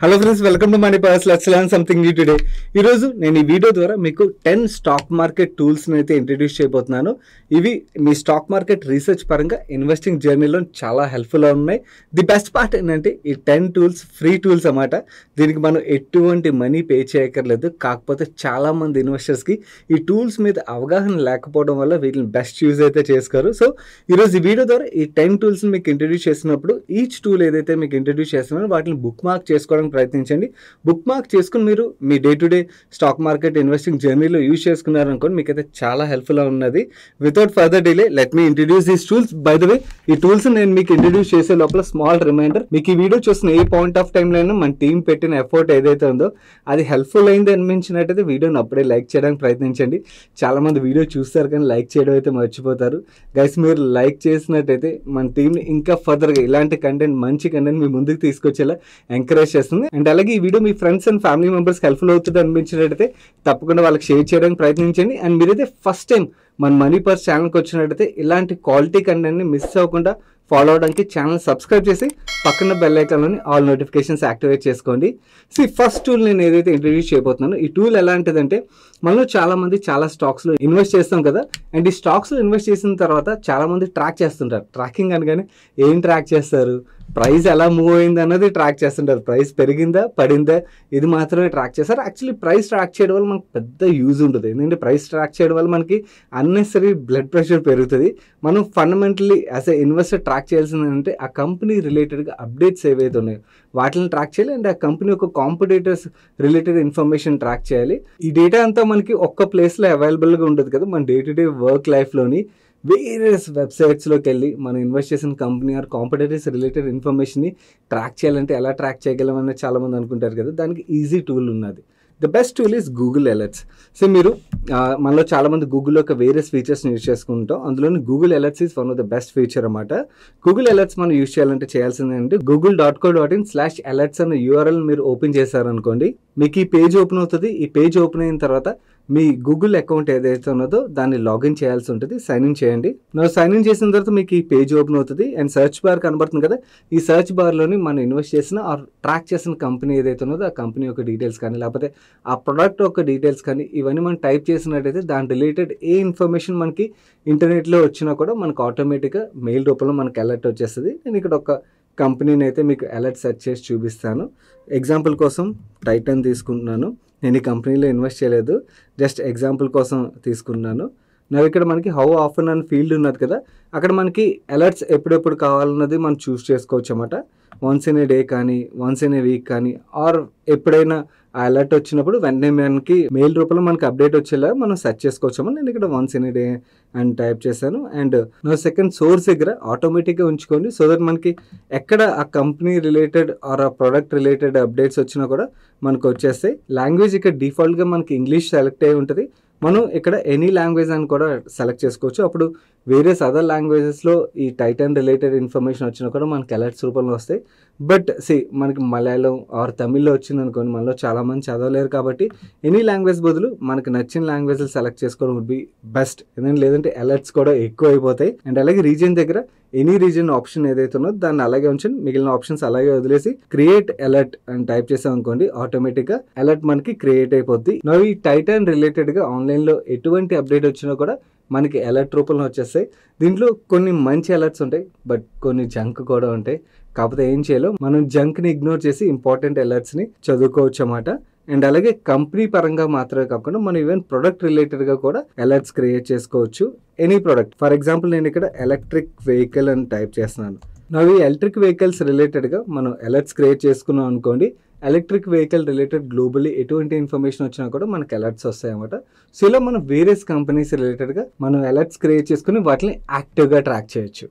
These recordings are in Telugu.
Hello friends welcome to Money Purse let's learn something new today ఈరోజు నేను ఈ వీడియో ద్వారా మీకు టెన్ స్టాక్ మార్కెట్ టూల్స్ని అయితే ఇంట్రడ్యూస్ చేయబోతున్నాను ఇవి మీ స్టాక్ మార్కెట్ రీసెర్చ్ పరంగా ఇన్వెస్టింగ్ జర్నీలో చాలా హెల్ప్ఫుల్గా ఉన్నాయి ది బెస్ట్ పార్ట్ ఏంటంటే ఈ టెన్ టూల్స్ ఫ్రీ టూల్స్ అన్నమాట దీనికి మనం ఎటువంటి మనీ పే చేయక్కర్లేదు కాకపోతే చాలామంది ఇన్వెస్టర్స్కి ఈ టూల్స్ మీద అవగాహన లేకపోవడం వల్ల వీటిని బెస్ట్ యూజ్ అయితే చేసుకోరు సో ఈరోజు ఈ వీడియో ద్వారా ఈ టెన్ టూల్స్ని మీకు ఇంట్రడ్యూస్ చేసినప్పుడు ఈచ్ టూల్ ఏదైతే మీకు ఇంట్రడ్యూస్ చేస్తున్నారో వాటిని బుక్ మార్క్ చేసుకోవడానికి ప్రయత్నించండి బుక్ మార్క్ చేసుకుని మీరు మీ day to day stock market investing జర్నీలో యూజ్ చేసుకున్నారనుకోండి మీకైతే చాలా హెల్ప్ఫుల్గా ఉన్నది without further delay let me introduce these tools by the way ఈ టూల్స్ నేను మీకు ఇంట్రడ్యూస్ చేసే లోపల స్మాల్ రిమైండర్ మీకు ఈ వీడియో చూసిన ఏ పాయింట్ ఆఫ్ టైంలో అయినా మన టీం పెట్టిన ఎఫర్ట్ ఏదైతే ఉందో అది హెల్ప్ఫుల్ అయింది అనిపించినట్టయితే వీడియోని అప్పుడే లైక్ చేయడానికి ప్రయత్నించండి చాలా మంది వీడియో చూస్తారు కానీ లైక్ చేయడం అయితే మర్చిపోతారు గైస్ మీరు లైక్ చేసినట్టయితే మన టీంని ఇంకా ఫర్దర్గా ఇలాంటి కంటెంట్ మంచి కంటెంట్ మీ ముందుకు తీసుకొచ్చేలా ఎంకరేజ్ చేస్తుంది అండ్ అలాగే ఈ వీడియో మీ friends and family members helpful అవుతుంది అనిపించినట్టయితే తప్పకుండా వాళ్ళకి షేర్ చేయడానికి ప్రయత్నించండి అండ్ మీరైతే ఫస్ట్ టైం మన మనీ పర్స్ ఛానల్కి వచ్చినట్టయితే ఇలాంటి క్వాలిటీ కంటెంట్ని మిస్ అవ్వకుండా ఫాలో అవడానికి ఛానల్ సబ్స్క్రైబ్ చేసి పక్కన బెల్ ఐకాన్లోని ఆల్ నోటిఫికేషన్స్ యాక్టివేట్ చేసుకోండి సి ఫస్ట్ టూల్ నేను ఏదైతే ఇంట్రడ్యూస్ చేయబోతున్నానో ఈ టూల్ ఎలాంటిదంటే మనలో చాలా మంది చాలా స్టాక్స్లో ఇన్వెస్ట్ చేస్తాం కదా అండ్ ఈ స్టాక్స్లో ఇన్వెస్ట్ చేసిన తర్వాత చాలా మంది ట్రాక్ చేస్తుంటారు ట్రాకింగ్ అనగానే ఏం ట్రాక్ చేస్తారు ప్రైస్ ఎలా మూవ్ అయింది అన్నది ట్రాక్ చేస్తుంటారు ప్రైస్ పెరిగిందా పడిందా ఇది మాత్రమే ట్రాక్ చేస్తారు యాక్చువల్లీ ప్రైస్ ట్రాక్ చేయడం వల్ల మనకు పెద్ద యూజ్ ఉంటుంది ఎందుకంటే ప్రైస్ ట్రాక్ చేయడం వల్ల మనకి అన్నెసరీ బ్లడ్ ప్రెషర్ పెరుగుతుంది మనం fundamentally as a investor track చేయాల్సింది అంటే ఆ కంపెనీ రిలేటెడ్గా అప్డేట్స్ ఏవైతే ఉన్నాయో వాటిని ట్రాక్ చేయాలి అండ్ ఆ కంపెనీ యొక్క కాంపిటేటర్స్ రిలేటెడ్ ఇన్ఫర్మేషన్ ట్రాక్ చేయాలి ఈ డేటా అంతా మనకి ఒక్క ప్లేస్లో అవైలబుల్గా ఉంటుంది కదా మన డే టు డే వర్క్ లైఫ్లోని వేరియస్ వెబ్సైట్స్లోకి వెళ్ళి మనం ఇన్వెస్ట్ చేసిన కంపెనీ ఆర్ కాంపిటేటర్స్ రిలేటెడ్ ఇన్ఫర్మేషన్ని ట్రాక్ చేయాలంటే ఎలా ట్రాక్ చేయగలం అనేది చాలామంది అనుకుంటారు కదా దానికి ఈజీ టూల్ ఉన్నది the best tool is Google alerts so మీరు ఆ, మనలో చాలామంది గూగుల్ యొక్క వేరియస్ ఫీచర్స్ని యూజ్ చేసుకుంటాం అందులోని Google alerts is one of the best feature అనమాట గూగుల్ అలర్ట్స్ మనం యూజ్ చేయాలంటే చేయాల్సింది ఏంటంటే Google dot co dot in slash alerts అన్న యూఆర్ఎల్ మీరు ఓపెన్ చేశారనుకోండి మీకు ఈ పేజ్ ఓపెన్ అవుతుంది ఈ పేజ్ ఓపెన్ అయిన తర్వాత మీ గూగుల్ అకౌంట్ ఏదైతే ఉన్నదో దాన్ని లాగిన్ చేయాల్సి ఉంటుంది సైన్ ఇన్ చేయండి నా సైన్ ఇన్ చేసిన తర్వాత మీకు ఈ పేజ్ ఓపెన్ అవుతుంది అండ్ సెర్చ్ బార్ కనబడుతుంది కదా ఈ సెర్చ్ బార్లోని మనం ఇన్వెస్ట్ చేసిన ఆర్ ట్రాక్ చేసిన కంపెనీ ఏదైతే ఉన్నదో ఆ కంపెనీ యొక్క డీటెయిల్స్ కానీ లేకపోతే ఆ ప్రొడక్ట్ యొక్క డీటెయిల్స్ కానీ ఇవన్నీ మనం టైప్ చేసినట్టయితే దాని రిలేటెడ్ ఏ ఇన్ఫర్మేషన్ మనకి ఇంటర్నెట్లో వచ్చినా కూడా మనకు ఆటోమేటిక్గా మెయిల్ రూపంలో మనకి అలర్ట్ వచ్చేస్తుంది నేను ఇక్కడ ఒక కంపెనీని అయితే మీకు అలర్ట్ సెర్చ్ చేసి చూపిస్తాను ఎగ్జాంపుల్ కోసం టైటన్ తీసుకుంటున్నాను నేను ఈ కంపెనీలో ఇన్వెస్ట్ చేయలేదు జస్ట్ ఎగ్జాంపుల్ కోసం తీసుకున్నాను నా ఇక్కడ మనకి హౌ ఆఫన్ అని ఫీల్డ్ ఉన్నది కదా అక్కడ మనకి అలర్ట్స్ ఎప్పుడెప్పుడు కావాలన్నది మనం చూస్ చేసుకోవచ్చు అన్నమాట వన్స్ ఇన్ ఏ డే కానీ వన్స్ ఇన్ ఏ వీక్ కానీ ఆర్ ఎప్పుడైనా ఆ అలర్ట్ వచ్చినప్పుడు వెంటనే మనకి మెయిల్ రూపంలో మనకి అప్డేట్ వచ్చేలా మనం సెర్చ్ చేసుకోవచ్చాము నేను ఇక్కడ వన్స్ ఇన్ ఏ డే అని టైప్ చేశాను అండ్ నా సెకండ్ సోర్స్ దగ్గర ఆటోమేటిక్గా ఉంచుకోండి సో దట్ మనకి ఎక్కడ ఆ కంపెనీ రిలేటెడ్ ఆర్ ఆ ప్రోడక్ట్ రిలేటెడ్ అప్డేట్స్ వచ్చినా కూడా మనకు వచ్చేస్తాయి లాంగ్వేజ్ ఇక్కడ డిఫాల్ట్గా మనకి ఇంగ్లీష్ సెలెక్ట్ అయి ఉంటుంది మనం ఇక్కడ ఎనీ లాంగ్వేజ్ అని కూడా సెలెక్ట్ చేసుకోవచ్చు అప్పుడు వేరియస్ అదర్ లాంగ్వేజెస్లో ఈ టైటన్ రిలేటెడ్ ఇన్ఫర్మేషన్ వచ్చినా కూడా మనకి అలర్ట్స్ రూపంలో వస్తాయి బట్ సి మనకి మలయాళం ఆర్ తమిళ్లో వచ్చింది అనుకోండి మనలో చాలా మంది చదవలేరు కాబట్టి ఎనీ లాంగ్వేజ్ బదులు మనకి నచ్చిన లాంగ్వేజ్ సెలెక్ట్ చేసుకోవడం వుడ్ బి బెస్ట్ ఎందుకంటే లేదంటే అలర్ట్స్ కూడా ఎక్కువ అయిపోతాయి అండ్ అలాగే రీజియన్ దగ్గర ఎనీ రీజన్ ఆప్షన్ ఏదైతే ఉన్నదో దాన్ని అలాగే ఉంచండి మిగిలిన ఆప్షన్స్ అలాగే వదిలేసి క్రియేట్ అలర్ట్ అని టైప్ చేసాం అనుకోండి ఆటోమేటిక్ గా అలర్ట్ మనకి క్రియేట్ అయిపోద్ది నవ్వు ఈ టైటన్ రిలేటెడ్ గా ఆన్లైన్ లో ఎటువంటి అప్డేట్ వచ్చినా కూడా మనకి అలర్ట్ రూపంలో వచ్చేస్తాయి దీంట్లో కొన్ని మంచి అలర్ట్స్ ఉంటాయి బట్ కొన్ని జంక్ కూడా ఉంటాయి కాకపోతే ఏం చేయాలో మనం జంక్ ని ఇగ్నోర్ చేసి ఇంపార్టెంట్ అలర్ట్స్ ని చదువుకోవచ్చు అన్నమాట అండ్ అలాగే కంపెనీ పరంగా మాత్రమే కాకుండా మనం ఈవెన్ ప్రొడక్ట్ రిలేటెడ్ గా కూడా అలర్ట్స్ క్రియేట్ చేసుకోవచ్చు ఎనీ ప్రొడక్ట్ ఫర్ ఎగ్జాంపుల్ నేను ఇక్కడ ఎలక్ట్రిక్ వెహికల్ అని టైప్ చేస్తున్నాను నవ్వు ఎలక్ట్రిక్ వెహికల్స్ రిలేటెడ్గా మనం అలర్ట్స్ క్రియేట్ చేసుకున్నాం అనుకోండి ఎలక్ట్రిక్ వెహికల్ రిలేటెడ్ గ్లోబలీ ఎటువంటి ఇన్ఫర్మేషన్ వచ్చినా కూడా మనకి అలర్ట్స్ వస్తాయి అన్నమాట సో ఇలా మనం వేరియస్ కంపెనీస్ రిలేటెడ్గా మనం అలర్ట్స్ క్రియేట్ చేసుకుని వాటిని యాక్టివ్గా ట్రాక్ చేయొచ్చు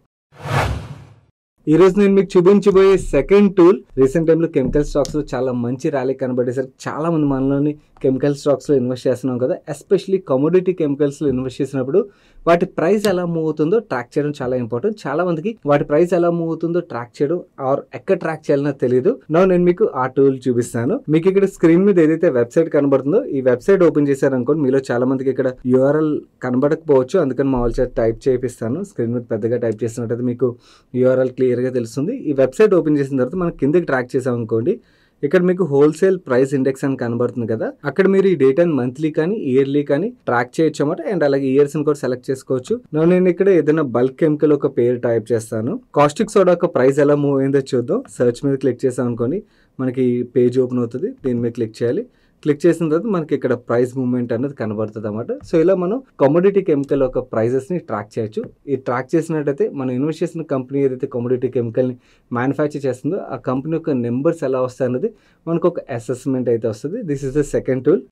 ఈ రోజు నేను మీకు చూపించబోయే సెకండ్ టూల్ రీసెంట్ టైంలో కెమికల్ స్టాక్స్ లో చాలా మంచి ర్యాలీ కనబడేసరికి చాలా మంది మనలోని కెమికల్ స్టాక్స్ లో ఇన్వెస్ట్ చేస్తున్నాం కదా ఎస్పెషలీ కమోడిటీ కెమికల్స్ లో ఇన్వెస్ట్ చేసినప్పుడు వాటి ప్రైస్ ఎలా మూవ్ అవుతుందో ట్రాక్ చేయడం చాలా ఇంపార్టెంట్ చాలా మందికి వాటి ప్రైస్ ఎలా మూవ్ అవుతుందో ట్రాక్ చేయడం ఆర్ ఎక్కడ ట్రాక్ చేయాలనో తెలియదు నా నేను మీకు ఆ టూల్ చూపిస్తాను మీకు ఇక్కడ స్క్రీన్ మీద ఏదైతే వెబ్సైట్ కనబడుతుందో ఈ వెబ్సైట్ ఓపెన్ చేశారనుకోండి మీలో చాలా మందికి ఇక్కడ యూఆర్ఎల్ కనబడకపోవచ్చు అందుకని మా వాళ్ళ టైప్ చేపిస్తాను స్క్రీన్ మీద పెద్దగా టైప్ చేసినట్టయితే మీకు యూఆర్ఎల్ క్లియర్గా తెలుస్తుంది ఈ వెబ్సైట్ ఓపెన్ చేసిన తర్వాత మనం కిందకి ట్రాక్ చేసాం అనుకోండి ఇక్కడ మీకు హోల్సేల్ ప్రైస్ ఇండెక్స్ అని కనబడుతుంది కదా అక్కడ మీరు ఈ డేటాని మంత్లీ కానీ ఇయర్లీ కానీ ట్రాక్ చేయొచ్చు అన్నమాట అండ్ అలాగే ఇయర్స్ కూడా సెలెక్ట్ చేసుకోవచ్చు నా నేను ఇక్కడ ఏదైనా బల్క్ కెమికల్ ఒక పేరు టైప్ చేస్తాను కాస్టిక్ సోడా ఒక ప్రైస్ ఎలా మూవ్ అయిందో చూద్దాం సెర్చ్ మీద క్లిక్ చేసాం అనుకోండి మనకి పేజ్ ఓపెన్ అవుతుంది దీని మీద క్లిక్ చేయాలి క్లిక్ చేసిన తర్వాత మనకి ఇక్కడ ప్రైస్ మూవ్మెంట్ అనేది కనబడుతుంది అనమాట సో ఇలా మనం కమోడిటీ కెమికల్ యొక్క ప్రైజెస్ ని ట్రాక్ చేయొచ్చు ఈ ట్రాక్ చేసినట్టయితే మనం ఇన్వెస్ట్ చేసిన కంపెనీ ఏదైతే కమోడిటీ కెమికల్ ని మ్యానుఫ్యాక్చర్ చేస్తుందో ఆ కంపెనీ యొక్క నెంబర్స్ ఎలా వస్తాయి అన్నది మనకు ఒక అసెస్మెంట్ అయితే వస్తుంది this is the second tool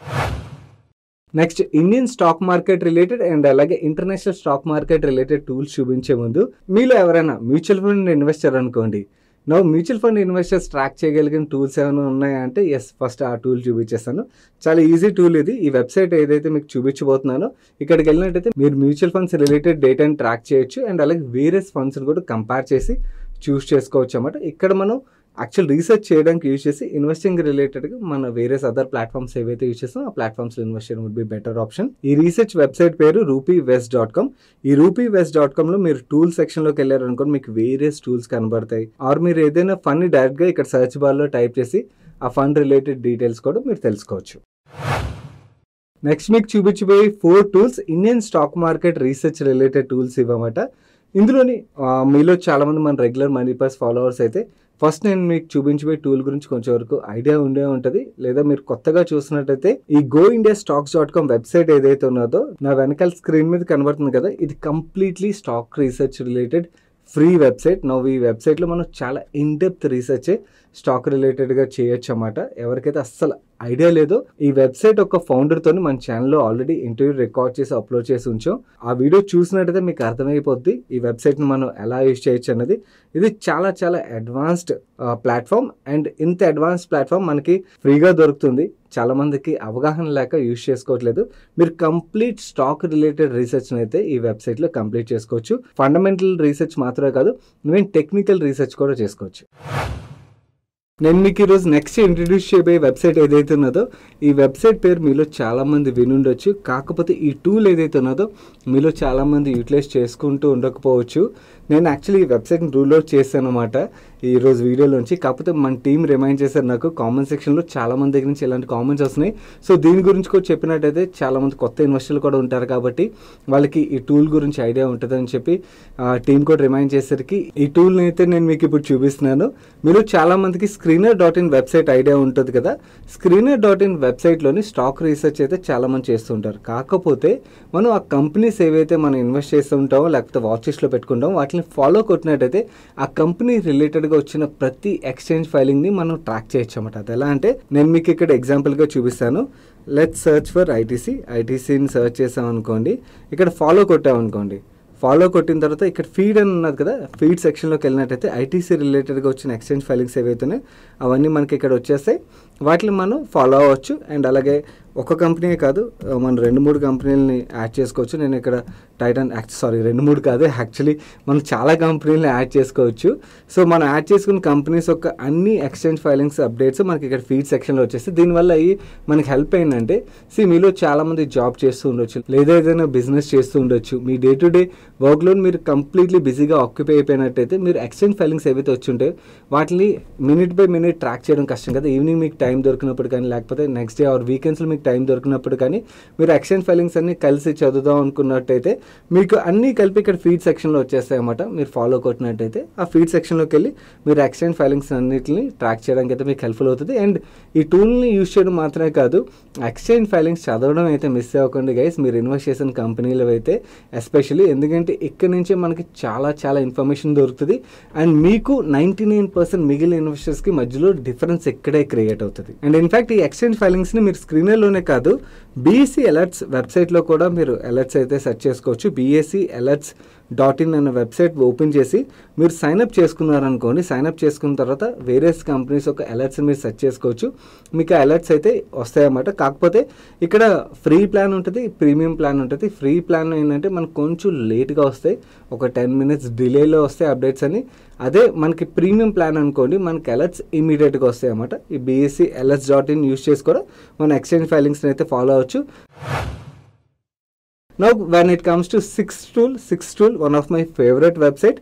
next Indian stock market related and అలాగే international stock market related tools చూపించే ముందు మీలో ఎవరైనా మ్యూచువల్ ఫండ్ ఇన్వెస్టర్ అనుకోండి no mutual fund investors track చేయగలిగిన టూల్స్ ఏమైనా ఉన్నాయా అంటే ఎస్ ఫస్ట్ ఆ టూల్ చూపించేస్తాను చాలా ఈజీ టూల్ ఇది ఈ వెబ్సైట్ ఏదైతే మీకు చూపించబోతున్నానో ఇక్కడికి వెళ్ళినట్టయితే మీరు మ్యూచువల్ ఫండ్స్ రిలేటెడ్ డేటాని ట్రాక్ చేయొచ్చు అండ్ అలాగే వేరియస్ ఫండ్స్ని కూడా కంపేర్ చేసి చూస్ చేసుకోవచ్చు అన్నమాట ఇక్కడ మనం యాక్చువల్ రీసెర్చ్ చేయడానికి యూజ్ చేసి ఇన్వెస్టింగ్ రిలేటెడ్గా మన వేరియస్ అదర్ ప్లాట్ఫామ్స్ ఏవైతే యూజ్ చేస్తామో ఆ ప్లాట్ఫామ్స్లో ఇన్వెస్ట్ చేయడం వుడ్ బి బెటర్ ఆప్షన్ ఈ రీసెర్చ్ వెబ్సైట్ పేరు రూపీ వెస్ట్ డాట్ కామ్ ఈ రూపీ వెస్ట్ డాట్ కామ్లో మీరు టూల్ సెక్షన్లోకి వెళ్ళారు అనుకోండి మీకు వేరియస్ టూల్స్ కనబడతాయి ఆర్ మీరు ఏదైనా ఫండ్ డైరెక్ట్గా ఇక్కడ సర్చ్ బార్లో టైప్ చేసి ఆ ఫండ్ రిలేటెడ్ డీటెయిల్స్ కూడా మీరు తెలుసుకోవచ్చు నెక్స్ట్ మీకు చూపించబోయే four tools Indian stock market research related tools ఇవ్వమాట ఇందులోని ఆ, మీలో చాలా మంది మన రెగ్యులర్ మనీ పాస్ ఫాలోవర్స్ అయితే ఫస్ట్ నేను మీకు చూపించబోయే టూల్ గురించి కొంచెం వరకు ఐడియా ఉండే ఉంటుంది లేదా మీరు కొత్తగా చూసినట్టయితే ఈ go India stocks dot com website ఏదైతే ఉన్నదో నా వెనకాల స్క్రీన్ మీద కనబడుతుంది కదా ఇది completely stock research related free website now ఈ వెబ్సైట్లో మనం చాలా ఇన్ డెప్త్ రీసెర్చ్ స్టాక్ రిలేటెడ్గా చేయొచ్చు అన్నమాట ఎవరికైతే అస్సలు ఐడియా లేదో ఈ వెబ్సైట్ ఒక ఫౌండర్తో మన ఛానల్లో ఆల్రెడీ ఇంటర్వ్యూ రికార్డ్ చేసి అప్లోడ్ చేసి ఉంచాం ఆ వీడియో చూసినట్టయితే మీకు అర్థమైపోద్ది ఈ వెబ్సైట్ని మనం ఎలా యూజ్ చేయొచ్చు అన్నది ఇది చాలా చాలా అడ్వాన్స్డ్ ప్లాట్ఫామ్ అండ్ ఇంత అడ్వాన్స్డ్ ప్లాట్ఫామ్ మనకి ఫ్రీగా దొరుకుతుంది చాలా మందికి అవగాహన లేక యూజ్ చేసుకోవట్లేదు మీరు కంప్లీట్ స్టాక్ రిలేటెడ్ రీసెర్చ్ అయితే ఈ వెబ్సైట్లో కంప్లీట్ చేసుకోవచ్చు ఫండమెంటల్ రీసెర్చ్ మాత్రమే కాదు ఈవెన్ టెక్నికల్ రీసెర్చ్ కూడా చేసుకోవచ్చు నేను మీకు ఈరోజు నెక్స్ట్ ఇంట్రడ్యూస్ చేయబోయే వెబ్సైట్ ఏదైతే ఉన్నదో ఈ వెబ్సైట్ పేరు మీలో చాలామంది వినుండొచ్చు కాకపోతే ఈ టూల్ ఏదైతే ఉన్నదో మీలో చాలామంది యూటిలైజ్ చేసుకుంటూ ఉండకపోవచ్చు నేను యాక్చువల్లీ ఈ వెబ్సైట్ని రూల్ చేశాను అనమాట ఈరోజు వీడియోలోంచి కాకపోతే మన టీం రిమైండ్ చేశారు నాకు కామెంట్ సెక్షన్లో చాలా మంది దగ్గర నుంచి ఇలాంటి కామెంట్స్ వస్తున్నాయి సో దీని గురించి కూడా చెప్పినట్టయితే చాలా మంది కొత్త ఇన్వెస్టర్లు కూడా ఉంటారు కాబట్టి వాళ్ళకి ఈ టూల్ గురించి ఐడియా ఉంటుందని చెప్పి టీం కూడా రిమైండ్ చేసరికి ఈ టూల్ని అయితే నేను మీకు ఇప్పుడు చూపిస్తున్నాను మీరు చాలా మందికి screener dot in website idea ఉంటుంది కదా స్క్రీనర్ డాట్ ఇన్ వెబ్సైట్లోని స్టాక్ రీసెర్చ్ అయితే చాలా మంది చేస్తుంటారు కాకపోతే మనం ఆ కంపెనీస్ ఏవైతే మనం ఇన్వెస్ట్ చేస్తుంటామో లేకపోతే వాచెస్లో పెట్టుకుంటామో వాటిని ఫాలో కొట్టినట్టయితే ఆ కంపెనీ రిలేటెడ్గా వచ్చిన ప్రతి ఎక్స్చేంజ్ ఫైలింగ్ని మనం ట్రాక్ చేయొచ్చు అన్నమాట అది ఎలా అంటే నేను మీకు ఇక్కడ ఎగ్జాంపుల్గా చూపిస్తాను లెట్ సర్చ్ ఫర్ ఐటీసీ ఐటీసీని సర్చ్ చేసాం అనుకోండి ఇక్కడ ఫాలో కొట్టామనుకోండి ఫాలో కొట్టిన తర్వాత ఇక్కడ ఫీడ్ అని ఉన్నది కదా ఫీడ్ సెక్షన్లోకి వెళ్ళినట్టయితే ఐటీసీ రిలేటెడ్గా వచ్చిన ఎక్స్చేంజ్ ఫైలింగ్స్ ఏవైతున్నాయి అవన్నీ మనకి ఇక్కడ వచ్చేస్తాయి వాటిని మనం ఫాలో అవ్వచ్చు అండ్ అలాగే ఒక కంపెనీ కాదు మనం రెండు మూడు కంపెనీలని యాడ్ చేసుకోవచ్చు నేను ఇక్కడ టైటన్ సారీ రెండు మూడు కాదు యాక్చువల్లీ మనం చాలా కంపెనీలను యాడ్ చేసుకోవచ్చు సో మనం యాడ్ చేసుకున్న కంపెనీస్ యొక్క అన్ని ఎక్స్చేంజ్ ఫైలింగ్స్ అప్డేట్స్ మనకి ఇక్కడ ఫీడ్ సెక్షన్లో వచ్చేసి దీనివల్ల అయ్యి మనకి హెల్ప్ అయిందంటే సి మీలో చాలామంది జాబ్ చేస్తూ ఉండొచ్చు లేదా ఏదైనా బిజినెస్ చేస్తూ ఉండొచ్చు మీ డే టు డే వర్క్లో మీరు కంప్లీట్లీ బిజీగా ఆక్యుపై అయిపోయినట్టయితే మీరు ఎక్స్చేంజ్ ఫైలింగ్స్ ఏవైతే వచ్చి ఉంటాయో వాటిని మినిట్ బై మినిట్ ట్రాక్ చేయడం కష్టం కదా ఈవినింగ్ మీకు టైం దొరికినప్పుడు కానీ లేకపోతే నెక్స్ట్ డే ఆర్ వీకెండ్స్లో మీకు టైం దొరికినప్పుడు కానీ మీరు ఎక్స్చేంజ్ ఫైలింగ్స్ అన్ని కలిసి చదువుదాం అనుకున్నట్టయితే మీకు అన్నీ కలిపి ఇక్కడ ఫీడ్ సెక్షన్లో వచ్చేస్తాయి అన్నమాట మీరు ఫాలో కొట్టినట్టయితే ఆ ఫీడ్ సెక్షన్లోకి వెళ్ళి మీరు ఎక్స్చేంజ్ ఫైలింగ్స్ అన్నిటిని ట్రాక్ చేయడానికి అయితే మీకు హెల్ప్ఫుల్ అవుతుంది అండ్ ఈ టూల్ని యూజ్ చేయడం మాత్రమే కాదు ఎక్స్చేంజ్ ఫైలింగ్స్ చదవడం అయితే మిస్ అవ్వకండి గైస్ మీరు ఇన్వెస్ట్ చేసిన కంపెనీలు అయితే ఎస్పెషల్లీ ఎందుకంటే ఇక్కడ నుంచే మనకి చాలా చాలా ఇన్ఫర్మేషన్ దొరుకుతుంది అండ్ మీకు నైంటీ నైన్ పర్సెంట్ మిగిలిన ఇన్వెస్టర్స్కి మధ్యలో డిఫరెన్స్ ఇక్కడే క్రియేట్ అవుతుంది అండ్ ఇన్ఫాక్ట్ ఈ ఎక్స్చేంజ్ ఫైలింగ్స్ని మీరు స్క్రీనర్లోనే కాదు బీఎస్సీ అలర్ట్స్ వెబ్సైట్లో కూడా మీరు అలర్ట్స్ అయితే సెర్చ్ చేసుకోవచ్చు బీఎస్సీ అలర్ట్స్ డాట్ ఇన్ అనే వెబ్సైట్ ఓపెన్ చేసి మీరు సైన్అప్ చేసుకున్నారనుకోండి సైన్అప్ చేసుకున్న తర్వాత వేరియస్ కంపెనీస్ యొక్క అలర్ట్స్ మీరు సెర్చ్ చేసుకోవచ్చు మీకు ఆ అలర్ట్స్ అయితే వస్తాయన్నమాట కాకపోతే ఇక్కడ ఫ్రీ ప్లాన్ ఉంటుంది ప్రీమియం ప్లాన్ ఉంటుంది ఫ్రీ ప్లాన్ ఏంటంటే మనకు కొంచెం లేట్గా వస్తాయి ఒక టెన్ మినిట్స్ డిలేలో వస్తాయి అప్డేట్స్ అని అదే మనకి ప్రీమియం ప్లాన్ అనుకోండి మనకి అలర్ట్స్ ఇమీడియట్గా వస్తాయి అన్నమాట ఈ BSE alerts dot in use చేసి కూడా మన ఎక్స్చేంజ్ ఫైలింగ్స్ని అయితే ఫాలో అవ్వచ్చు Now, when it comes to Six Tool, Six Tool, one of my favorite website.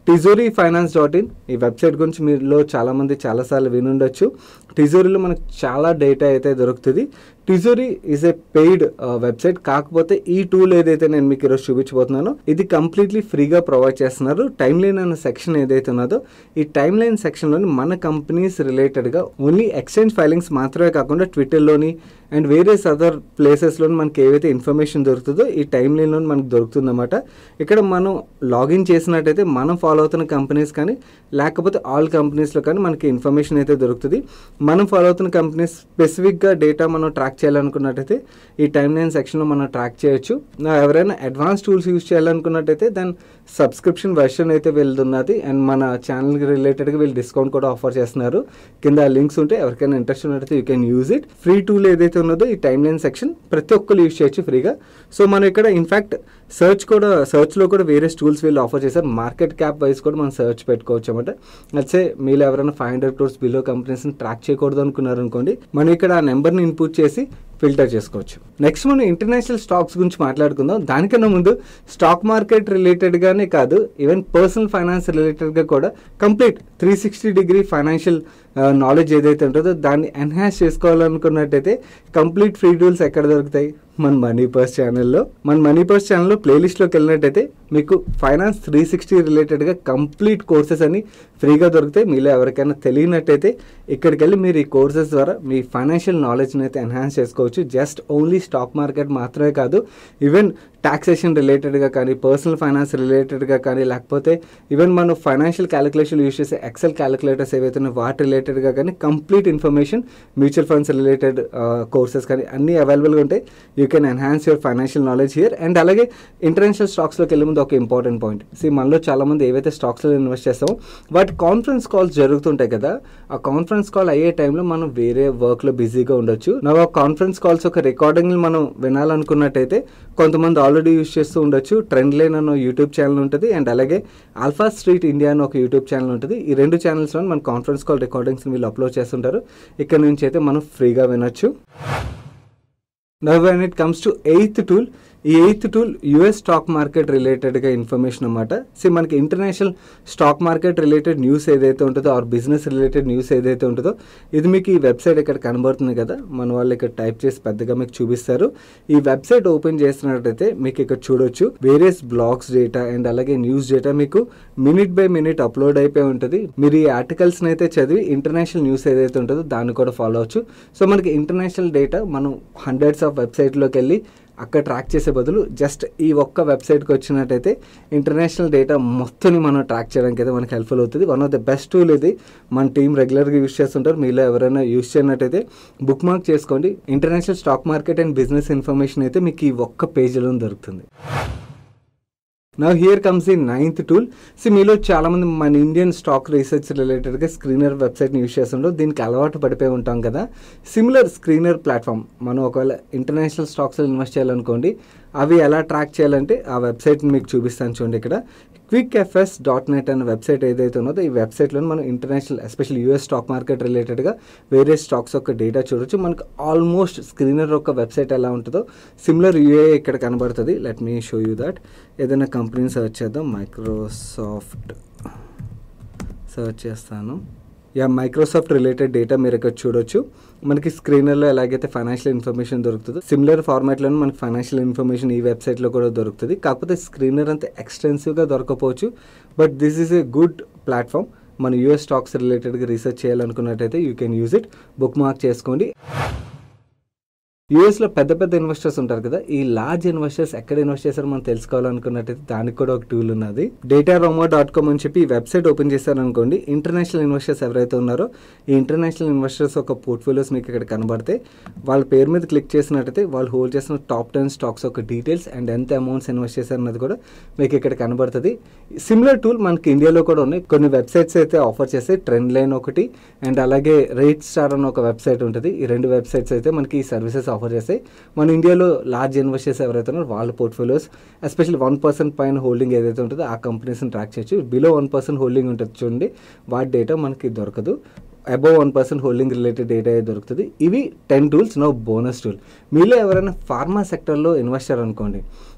Tijori finance dot in ఈ వెబ్సైట్ గురించి మీలో చాలామంది చాలాసార్లు వినుండొచ్చు టిజోరీలో మనకు చాలా డేటా అయితే దొరుకుతుంది Tijori is a paid website కాకపోతే ఈ టూల్ ఏదైతే నేను మీకు ఈరోజు చూపించబోతున్నానో ఇది కంప్లీట్లీ ఫ్రీగా ప్రొవైడ్ చేస్తున్నారు టైమ్ లైన్ అన్న సెక్షన్ ఏదైతే ఉన్నదో ఈ టైమ్ లైన్ సెక్షన్లోని మన కంపెనీస్ రిలేటెడ్గా ఓన్లీ ఎక్స్చేంజ్ ఫైలింగ్స్ మాత్రమే కాకుండా ట్విట్టర్లోని అండ్ వేరియస్ అదర్ ప్లేసెస్లో మనకి ఏవైతే ఇన్ఫర్మేషన్ దొరుకుతుందో ఈ టైమ్ లైన్లో మనకు దొరుకుతుందన్నమాట ఇక్కడ మనం లాగిన్ చేసినట్టయితే మనం ఫాలో అవుతున్న కంపెనీస్ కానీ లేకపోతే ఆల్ కంపెనీస్లో కానీ మనకి ఇన్ఫర్మేషన్ అయితే దొరుకుతుంది మనం ఫాలో అవుతున్న కంపెనీస్ స్పెసిఫిక్గా డేటా మనం ట్రాక్ చేయాలనుకున్నట్టయితే ఈ టైమ్ లైన్ సెక్షన్లో మనం ట్రాక్ చేయొచ్చు నా ఎవరైనా అడ్వాన్స్ టూల్స్ యూస్ చేయాలనుకున్నట్టయితే దాని సబ్స్క్రిప్షన్ వెర్షన్ అయితే వెళ్తున్నది అండ్ మన ఛానల్కి రిలేటెడ్గా వీళ్ళు డిస్కౌంట్ కూడా ఆఫర్ చేస్తున్నారు కింద లింక్స్ ఉంటే ఎవరికైనా ఇంట్రెస్ట్ ఉన్నట్టయితే you can use it free tool ఏదైతే ఉన్నదో ఈ టైమ్ లైన్ సెక్షన్ ప్రతి ఒక్కరు యూజ్ చేయొచ్చు ఫ్రీగా సో మనం ఇక్కడ ఇన్ఫాక్ట్ సర్చ్ కూడా సర్చ్లో కూడా వేరే టూల్స్ వీళ్ళు ఆఫర్ చేశారు మార్కెట్ క్యాప్ వైజ్ కూడా మనం సర్చ్ పెట్టుకోవచ్చు అనమాట అచ్చే మీరు ఎవరైనా ఫైవ్ హండ్రెడ్ క్రోర్స్ బిలో కంపెనీస్ని ట్రాక్ చేయకూడదు అనుకున్నారు అనుకోండి మనం ఇక్కడ ఆ నెంబర్ని ఇన్పుట్ చేసి ఫిల్టర్ చేసుకోవచ్చు నెక్స్ట్ మనం ఇంటర్నేషనల్ స్టాక్స్ గురించి మాట్లాడుకుందాం దానికన్నా ముందు స్టాక్ మార్కెట్ రిలేటెడ్గానే కాదు ఈవెన్ పర్సనల్ ఫైనాన్స్ రిలేటెడ్గా కూడా complete three sixty degree financial knowledge ఏదైతే ఉంటుందో దాన్ని ఎన్హాన్స్ చేసుకోవాలనుకున్నట్టయితే కంప్లీట్ ఫ్రీ టూల్స్ ఎక్కడ దొరుకుతాయి మన మనీ పర్స్ ఛానల్లో మన మనీ పర్స్ ఛానల్లో ప్లేలిస్ట్లోకి వెళ్ళినట్టయితే మీకు ఫైనాన్స్ త్రీ సిక్స్టీ రిలేటెడ్గా కంప్లీట్ కోర్సెస్ అని ఫ్రీగా దొరుకుతాయి మీలో ఎవరికైనా తెలియనట్టయితే ఇక్కడికి వెళ్ళి మీరు ఈ కోర్సెస్ ద్వారా మీ ఫైనాన్షియల్ నాలెడ్జ్ని అయితే ఎన్హాన్స్ చేసుకోవచ్చు జస్ట్ ఓన్లీ స్టాక్ మార్కెట్ మాత్రమే కాదు ఈవెన్ టాక్సేషన్ రిలేటెడ్గా కానీ పర్సనల్ ఫైనాన్స్ రిలేటెడ్గా కానీ లేకపోతే ఈవెన్ మనం ఫైనాన్షియల్ క్యాలిక్యులేషన్ యూస్ చేసే ఎక్సెల్ క్యాలిక్యులేటర్స్ ఏవైతే ఉన్నాయో వాటి రిలేటెడ్గా కానీ complete information mutual funds related courses కానీ అన్నీ అవైలబుల్గా ఉంటాయి you can enhance your financial knowledge here and అలాగే ఇంటర్నేషనల్ స్టాక్స్లోకి వెళ్ళే ముందు ఒక ఇంపార్టెంట్ పాయింట్ సి మనలో చాలామంది ఏవైతే స్టాక్స్లో ఇన్వెస్ట్ చేస్తామో వాటి కాన్ఫరెన్స్ కాల్స్ జరుగుతుంటాయి కదా ఆ కాన్ఫరెన్స్ కాల్ అయ్యే టైంలో మనం వేరే వర్క్లో బిజీగా ఉండొచ్చు నా ఆ కాన్ఫరెన్స్ కాల్స్ ఒక రికార్డింగ్ మనం వినాలనుకున్నట్టయితే కొంతమంది ఆల్రెడీ యూస్ చేస్తూ ఉండొచ్చు ట్రెండ్ లైన్ అన్న యూట్యూబ్ ఛానల్ ఉంటుంది అండ్ అలాగే ఆల్ఫా స్ట్రీట్ ఇండియా అని ఒక యూట్యూబ్ ఛానల్ ఉంటుంది ఈ రెండు ఛానల్స్లో మన కాన్ఫరెన్స్ కాల్ రికార్డింగ్స్ వీళ్ళు అప్లోడ్ చేస్తుంటారు ఇక్కడ నుంచి అయితే మనం ఫ్రీగా వినొచ్చు now when it comes to eighth tool ఈ eighth tool US stock market రిలేటెడ్గా ఇన్ఫర్మేషన్ అనమాట సో మనకి international stock market related news ఏదైతే ఉంటుందో ఆర్ బిజినెస్ రిలేటెడ్ న్యూస్ ఏదైతే ఉంటుందో ఇది మీకు ఈ వెబ్సైట్ ఇక్కడ కనబడుతుంది కదా మన వాళ్ళు ఇక్కడ టైప్ చేసి పెద్దగా మీకు చూపిస్తారు ఈ వెబ్సైట్ ఓపెన్ చేసినట్టయితే మీకు ఇక్కడ చూడొచ్చు వేరియస్ బ్లాగ్స్ డేటా అండ్ అలాగే న్యూస్ డేటా మీకు మినిట్ బై మినిట్ అప్లోడ్ అయిపోయి ఉంటుంది మీరు ఈ ఆర్టికల్స్ని అయితే చదివి ఇంటర్నేషనల్ న్యూస్ ఏదైతే ఉంటుందో దాన్ని కూడా ఫాలో అవచ్చు సో మనకి ఇంటర్నేషనల్ డేటా మనం హండ్రెడ్స్ ఆఫ్ వెబ్సైట్లోకి వెళ్ళి అక్కడ ట్రాక్ చేసే బదులు జస్ట్ ఈ ఒక్క వెబ్సైట్కి వచ్చినట్టయితే ఇంటర్నేషనల్ డేటా మొత్తం మనం ట్రాక్ చేయడానికి అయితే మనకి హెల్ప్ఫుల్ అవుతుంది one of the best tool ఇది మన టీం రెగ్యులర్గా యూస్ చేస్తుంటారు మీలో ఎవరైనా యూస్ చేయనట్టయితే బుక్ మార్క్ చేసుకోండి international stock market and business information అయితే మీకు ఈ ఒక్క పేజీలో దొరుకుతుంది now here comes the ninth tool so మీలో చాలామంది మన ఇండియన్ స్టాక్ రీసెర్చ్ రిలేటెడ్గా స్క్రీనర్ వెబ్సైట్ని యూస్ చేస్తుంటారు దీనికి అలవాటు పడిపోయి ఉంటాం కదా సిమిలర్ స్క్రీనర్ ప్లాట్ఫామ్ మనం ఒకవేళ ఇంటర్నేషనల్ స్టాక్స్లో ఇన్వెస్ట్ చేయాలనుకోండి అవి ఎలా ట్రాక్ చేయాలంటే ఆ వెబ్సైట్ని మీకు చూపిస్తాను చూడండి ఇక్కడ క్విక్ ఎఫ్ఎస్ డాట్ నెట్ అనే వెబ్సైట్ ఏదైతే ఉన్నదో ఈ వెబ్సైట్లో మనం international especially US stock market రిలేటెడ్గా వేరే స్టాక్స్ యొక్క డేటా చూడొచ్చు మనకు ఆల్మోస్ట్ స్క్రీనర్ యొక్క వెబ్సైట్ ఎలా ఉంటుందో సిమిలర్ యూఏ ఇక్కడ కనబడుతుంది let me show you that ఏదైనా కంపెనీని సర్చ్ చేద్దాం మైక్రోసాఫ్ట్ సర్చ్ చేస్తాను యా మైక్రోసాఫ్ట్ రిలేటెడ్ డేటా మీరు ఇక్కడ చూడొచ్చు మనకి స్క్రీనర్లో ఎలాగైతే ఫైనాన్షియల్ ఇన్ఫర్మేషన్ దొరుకుతుందో సిమిలర్ ఫార్మాట్లో మనకి ఫైనాన్షియల్ ఇన్ఫర్మేషన్ ఈ వెబ్సైట్లో కూడా దొరుకుతుంది కాకపోతే స్క్రీనర్ అంత ఎక్స్టెన్సివ్గా దొరకపోవచ్చు but this is a good platform మన యూఎస్ స్టాక్స్ రిలేటెడ్గా రీసెర్చ్ చేయాలనుకున్నట్టయితే you can use it bookmark చేసుకోండి యూఎస్లో పెద్ద పెద్ద ఇన్వెస్టర్స్ ఉంటారు కదా ఈ లార్జ్ ఇన్వెస్టర్స్ ఎక్కడ ఇన్వెస్ట్ చేశారో మనం తెలుసుకోవాలనుకున్నట్టయితే దానికి కూడా ఒక టూల్ ఉన్నది డేటా రోమో డాట్ కామ్ అని చెప్పి ఈ వెబ్సైట్ ఓపెన్ చేశారనుకోండి ఇంటర్నేషనల్ ఇన్వెస్టర్స్ ఎవరైతే ఉన్నారో ఈ ఇంటర్నేషనల్ ఇన్వెస్టర్స్ ఒక పోర్ట్ఫోలియోస్ మీకు ఇక్కడ కనబడితే వాళ్ళ పేరు మీద క్లిక్ చేసినట్టయితే వాళ్ళు హోల్డ్ చేసిన టాప్ టెన్ స్టాక్స్ యొక్క డీటెయిల్స్ అండ్ ఎంత అమౌంట్స్ ఇన్వెస్ట్ చేశారన్నది కూడా మీకు ఇక్కడ కనబడుతుంది సిమిలర్ టూల్ మనకి ఇండియాలో కూడా ఉన్నాయి కొన్ని వెబ్సైట్స్ అయితే ఆఫర్ చేస్తాయి ట్రెండ్ లైన్ ఒకటి అండ్ అలాగే రేట్ స్టార్ అని ఒక వెబ్సైట్ ఉంటుంది ఈ రెండు వెబ్సైట్స్ అయితే మనకి ఈ సర్వీసెస్ ఆఫర్ చేస్తాయి మన ఇండియాలో లార్జ్ ఇన్వెస్టర్స్ ఎవరైతే ఉన్నారో వాళ్ళ పోర్ట్ఫోలియోస్ ఎస్పెషల్లీ వన్ పర్సెంట్ పైన హోల్డింగ్ ఏదైతే ఉంటుందో ఆ కంపెనీస్ని ట్రాక్ చేయొచ్చు బిలో వన్ పర్సెంట్ హోల్డింగ్ ఉంటుంది చూడండి వాటి డేటా మనకి దొరకదు above one percent holding related data అయితే దొరుకుతుంది ఇవి ten tools no bonus tool మీలో ఎవరైనా ఫార్మా సెక్టర్లో ఇన్వెస్టర్ అనుకోండి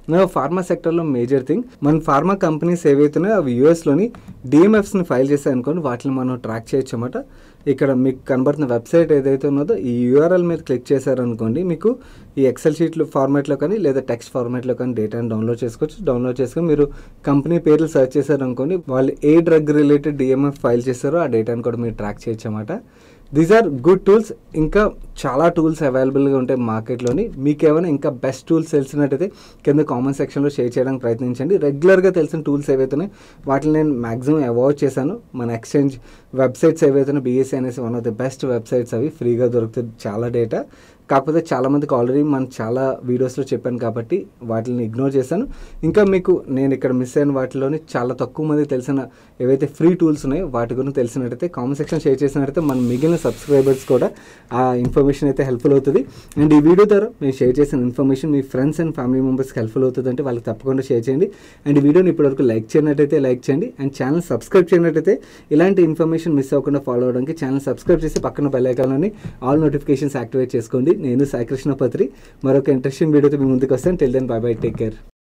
ఫార్మా సెక్టర్లో మేజర్ థింగ్ మన ఫార్మా కంపెనీస్ ఏవైతున్నాయో అవి యూఎస్లోని డిఎంఎఫ్స్ని ఫైల్ చేశాయి అనుకోండి వాటిని మనం ట్రాక్ చేయొచ్చు అన్నమాట ఇక్కడ మీకు కనబడుతున్న వెబ్సైట్ ఏదైతే ఉన్నదో ఈ యూఆర్ఎల్ మీద క్లిక్ చేశారనుకోండి మీకు ఈ ఎక్సెల్ షీట్లు ఫార్మాట్లో కానీ లేదా టెక్స్ట్ ఫార్మాట్లో కానీ డేటాని డౌన్లోడ్ చేసుకోవచ్చు డౌన్లోడ్ చేసుకొని మీరు కంపెనీ పేర్లు సెర్చ్ చేశారనుకోండి వాళ్ళు ఏ డ్రగ్ రిలేటెడ్ డిఎంఎఫ్ ఫైల్ చేస్తారో ఆ డేటాని కూడా మీరు ట్రాక్ చేయొచ్చు అన్నమాట దీస్ ఆర్ గుడ్ టూల్స్ ఇంకా చాలా టూల్స్ అవైలబుల్గా ఉంటాయి మార్కెట్లోని మీకు ఏమైనా ఇంకా బెస్ట్ టూల్స్ తెలిసినట్టయితే కింద కామెంట్ సెక్షన్లో షేర్ చేయడానికి ప్రయత్నించండి రెగ్యులర్గా తెలిసిన టూల్స్ ఏవైతున్నాయి వాటిని నేను మాక్సిమం అవాయిడ్ చేశాను మన ఎక్స్చేంజ్ వెబ్సైట్స్ ఏవైతే బీఎస్సీ అనేసి one of the best websites అవి ఫ్రీగా దొరుకుతుంది చాలా డేటా కాకపోతే చాలామందికి ఆల్రెడీ మనం చాలా వీడియోస్లో చెప్పాను కాబట్టి వాటిని ఇగ్నోర్ చేశాను ఇంకా మీకు నేను ఇక్కడ మిస్ అయిన వాటిలోని చాలా తక్కువ మంది తెలిసిన ఏవైతే ఫ్రీ టూల్స్ ఉన్నాయో వాటి గురించి తెలిసినట్టయితే కామెంట్ సెక్షన్ షేర్ చేసినట్టయితే మన మిగిలిన సబ్స్క్రైబర్స్ కూడా ఆ ఇన్ఫర్మేషన్ అయితే హెల్ప్ఫుల్ అవుతుంది అండ్ ఈ వీడియో ద్వారా మీరు షేర్ చేసిన ఇన్ఫర్మేషన్ మీ ఫ్రెండ్స్ అండ్ ఫ్యామిలీ మెంబర్స్కి హెల్ప్ఫుల్ అవుతుంది అంటే వాళ్ళకి తప్పకుండా షేర్ చేయండి అండ్ ఈ వీడియోని ఇప్పటివరకు లైక్ చేయనట్టయితే లైక్ చేయండి అండ్ ఛానల్ సబ్స్క్రైబ్ చేయనట్టయితే ఇలాంటి ఇన్ఫర్మేషన్ మిస్ అవ్వకుండా ఫాలో అవడానికి ఛానల్ సబ్స్క్రైబ్ చేసి పక్కన బెల్ ఐకాన్ని ఆల్ నోటిఫికేషన్స్ యాక్టివేట్ చేసుకోండి నేను సాయి కృష్ణ పత్రి మరొక ఇంట్రెస్టింగ్ వీడియోతో మీ ముందుకు వస్తాను till then bye bye take care